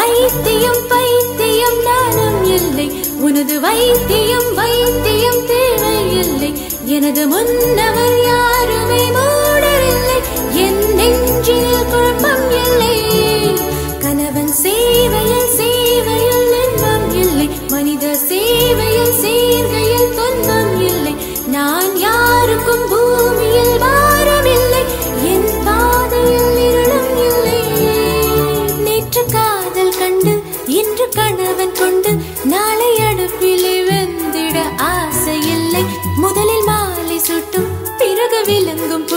பைத்தியம் பைத்தியம் நானும் இல்லை உனது வைத்தியம் வைத்தியம் தேவையில்லை எனது முன்னவர் யாருமே மூடரில்லை என் நெஞ்சில் குழப்பம் இல்லை கணவன் சேவையில் சேவையில் இன்பம் இல்லை மனித சேவையில் சேர்கையில் துன்பம் இல்லை நான் யாருக்கும் பூமியில் பாரமில்லை என் பாதையில் இருளும் இல்லை நேற்று காதல் கண்டு இன்று கணவன் கொண்டு நாளை அடுப்பிலே வெந்திட ஆசை இல்லை முதலில் மாலை சுட்டும் பிறகு விளங்கும்